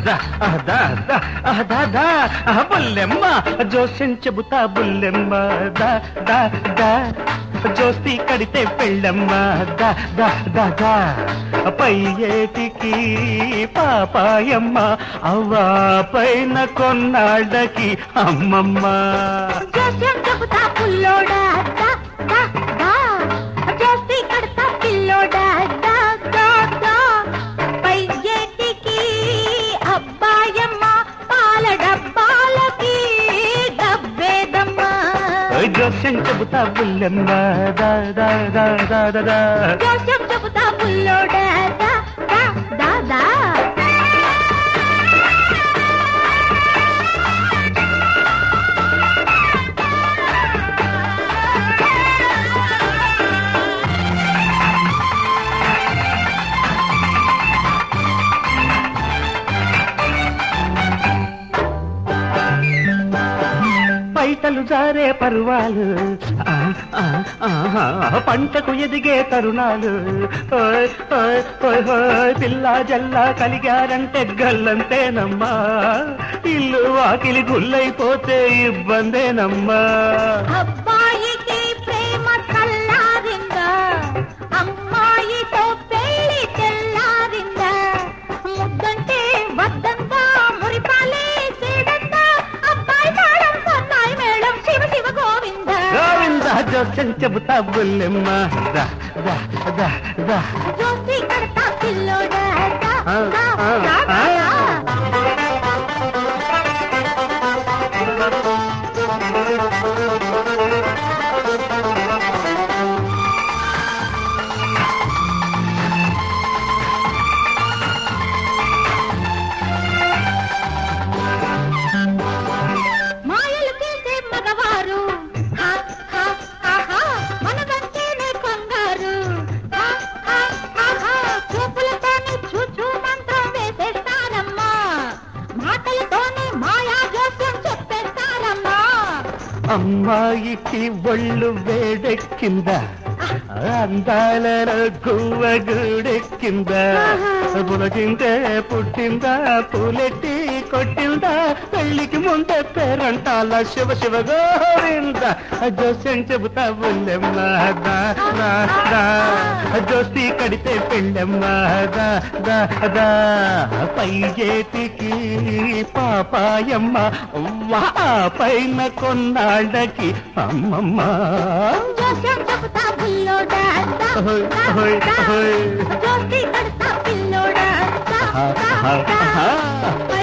దా ఆ, దా దా ఆ, దా దా ఆ, బుల్లెమ్మ జోస్యం చెబుతా బుల్లెమ్మ దా దా దా జోస్తి కడితే పెళ్ళమ్మ దా దా దా దా పై ఏటికి పాపాయమ్మ అవ్వా పైన కొన్నాళ్ళకి అమ్మమ్మ జోస్యం చెబుతా పుల్లోడా దా దా దా జోస్తి కడతా పిల్లోడా దా దా దా పై ఏటికి అబ్బాయమ్మ పాల డబ్బాలకి డబ్బేదమ్మా జోస్యం చెబుతా బుల్లెమ్మ దా దా దా దా దా దా జోస్యం చెబుతా పుల్లోడా దా దా దా దా పైటలు జారే పరువాలు ఆ, ఆ, ఆహా, పంటకు ఎదిగే తరుణాలు ఓయ్, ఓయ్, ఓయ్, ఓయ్, పిల్ల జల్ల కలిగారంటే గల్లంతేనమ్మా ఇల్లు వాకిలి గుల్లైపోతే ఇబ్బందేనమ్మా అబ్బాయికి ప్రేమ చల్లారిందా అమ్మాయితో పెళ్లి తెల్లారిందా ముద్దంటే వద్దందా మురిపాలే సేడందా అబ్బాయి మేడం సన్నాయి మేడం శివ శివ గోవింద గోవింద జోస్యం చెబుతా బుల్లెమ్మ దా దా దా దా జోసి కడతా పిల్లోడా దా, ఆ, దా, ఆ, దా, దా, ఆ. దా. మాయలు చేసే మగవారు హా, హా, హా, హా, మనదంటేనే కంగారు హా, హా, హా, హా, చూపులతోనే చూచూ మంత్రం వేసేస్తారమ్మా మాటలతోనే మాయా జోస్యం చెప్పేస్తారమ్మా అమ్మాయికి ఒళ్ళు వేడెక్కిందా అందాల గువ్వగూడెక్కిందా పులకిందే పుట్టిందా పూలెట్టి కొట్టిందా పెళ్లికి ముందే పేరంటాల శివ శివ గోవింద జోస్యం చెబుతా బుల్లెమ్మ దా, దా, దా. జోస్తి కడితే పెళ్ళెమ్మ దా, దా, దా. పై చేతికి పాపాయమ్మ వా పైన కొన్నాళ్ళకి అమ్మమ్మ జోస్యం చెబుతా బుల్లోడా దా, ఓయ్, దా, ఓయ్, దా. ఓయ్. జోస్తి కడతా పిల్లోడా దా, ఆ, దా, ఆ, దా. ఆ. పై